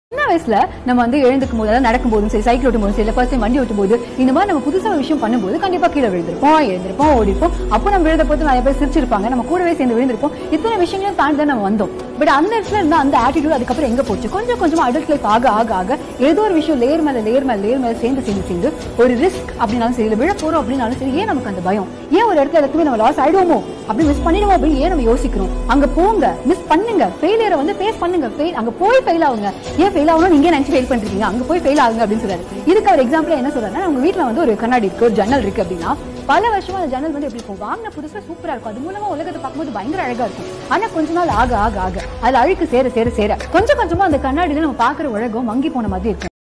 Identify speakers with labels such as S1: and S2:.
S1: சின்ன வயசுல நம்ம வந்து எழுந்துக்கும் போது அதாவது நடக்கும் போதும் சரி சைக்கிள் ஓட்டும் போதும் சரி ஃபர்ஸ்ட் டைம் வண்டி ஓட்டும் போது இந்த மாதிரி நம்ம புதுசா ஒரு விஷயம் பண்ணும்போது கண்டிப்பா கீழே விழுந்திருப்போம் எழுந்திருப்போம் ஓடிப்போம் அப்போ நம்ம விழுத போது நிறைய பேர் சிரிச்சிருப்பாங்க நம்ம கூடவே சேர்ந்து விழுந்திருப்போம் இத்தனை விஷயங்களையும் தாண்டி தான் நம்ம வந்தோம் பட் அந்த இடத்துல இருந்த அந்த ஆட்டிடியூட் அதுக்கப்புறம் எங்க போச்சு கொஞ்சம் கொஞ்சமா அடல்ட் லைஃப் ஆக ஆக ஆக ஏதோ ஒரு விஷயம் லேயர் மேல லேயர் மேல லேயர் மேல சேர்ந்து சேர்ந்து சேர்ந்து ஒரு ரிஸ்க் அப்படின்னாலும் சரி இல்ல விழ போறோம் அப்படின்னாலும் சரி ஏன் நமக்கு அந்த பயம் ஏன் ஒரு இடத்துல எல்லாத்துக்குமே நம்ம லாஸ் ஆயிடுவோமோ அப்படி மிஸ் பண்ணிடுவோம் அப்படின்னு ஏன் நம்ம யோசிக்கிறோம் அங்க போங்க மிஸ் பண்ணுங்க ஃபெயிலியரை வந்து ஃபேஸ் பண்ணுங்க fail- அங்க போய் ஃபெயில் ஆகுங்க ஏன் ஃபெயில் ஆகணும் நீங்க நினைச்சு ஃபெயில் பண்றீங்க அங்க போய் ஃபெயில் ஆகுங்க அப்படின்னு சொல்றாரு இதுக்கு அவர் எக்ஸாம்பிள் என்ன சொல்றாருன்னா உங்க வீட்ல வந்து ஒரு கண்ணாடி இருக்கு ஒரு ஜன்னல் இருக்கு அப்படின்னா பல வருஷமா அந்த ஜன்னல் வந்து எப்படி இருக்கும் வாங்கின புதுசா சூப்பரா இருக்கும் அது மூலமா உலகத்தை பார்க்கும்போது பயங்கர அழகா இருக்கும் ஆனா கொஞ்ச நாள் ஆக ஆக ஆக அதுல அழுக்கு சேர சேர சேர கொஞ்சம் கொஞ்சமா அந்த கண்ணாடியில நம்ம பாக்குற உலகம் மங்கி போன மாதிரி இருக்கும்